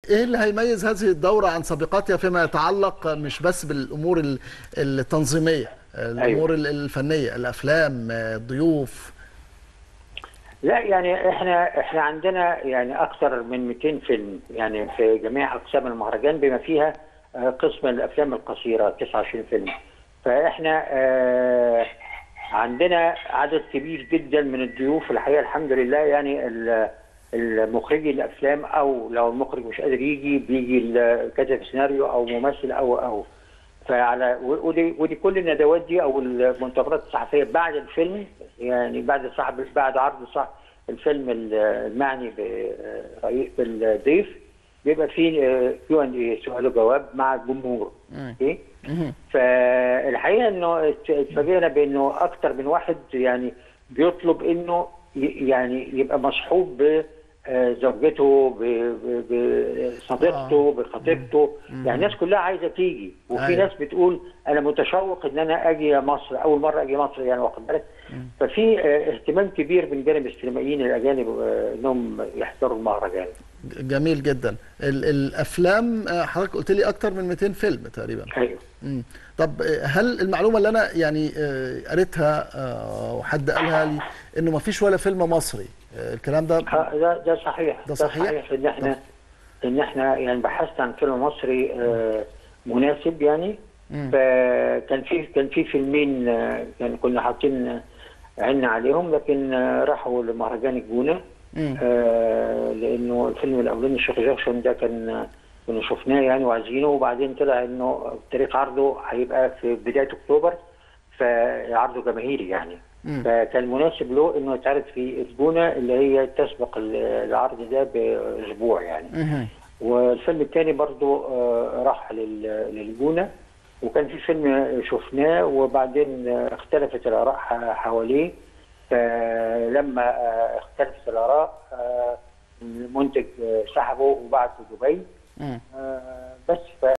ايه اللي هيميز هذه الدوره عن سابقاتها فيما يتعلق مش بس بالامور ال- التنظيميه الامور ال- الفنيه الافلام الضيوف لا يعني احنا احنا عندنا يعني اكثر من 200 فيلم يعني في جميع اقسام المهرجان بما فيها آه، قسم الافلام القصيره 29 فيلم فاحنا آه، عندنا عدد كبير جدا من الضيوف الحقيقه الحمد لله يعني ال- المخرجي الافلام او لو المخرج مش قادر يجي بيجي ال- كاتب سيناريو او ممثل او او فعلى و- ودي ودي كل الندوات دي او المؤتمرات الصحفيه بعد الفيلم يعني بعد صاحب بعد عرض صاحب الفيلم ال- المعني برئيس بالضيف بيبقى فيه كيو ان اي سؤال وجواب مع الجمهور اوكي فالحقيقه انه ات- اتفاجئنا بانه اكتر من واحد يعني بيطلب انه ي- يعني يبقى مصحوب ب آه، زوجته ب- ب- بصديقته بخطيبته يعني الناس كلها عايزه تيجي وفي أيوة. ناس بتقول انا متشوق ان انا اجي مصر اول مره اجي مصر يعني واخد بالك ففي آه، اهتمام كبير من جانب السينمائيين الاجانب آه، انهم يحضروا المهرجان جميل جدا ال- الافلام آه، حضرتك قلت لي اكتر من 200 فيلم تقريبا ايوه مم. طب آه، هل المعلومه اللي انا يعني آه، قريتها آه، وحد قالها لي انه ما فيش ولا فيلم مصري آه، الكلام ده آه، ده ده صحيح ده صحيح؟ ان احنا ان احنا يعني بحثنا عن فيلم مصري آه، مناسب يعني مم. فكان في كان في فيلمين آه، كان كنا حاطين عنا عليهم لكن آه، راحوا لمهرجان الجونه مم. آه، لانه الفيلم الاولاني الشيخ جاكسون ده كان كنا شفناه يعني وعايزينه وبعدين طلع انه تاريخ عرضه هيبقى في بدايه اكتوبر فعرضه جماهيري يعني مم. فكان مناسب له انه يتعرض في الجونه اللي هي تسبق ال- العرض ده باسبوع يعني مهم. والفيلم الثاني برضو آه، راح لل- للجونه وكان في فيلم شفناه وبعدين آه، اختلفت الاراء ح- حواليه فلما آه، اختلفت الاراء آه، المنتج آه، سحبه وبعته دبي مم. آه، بس ف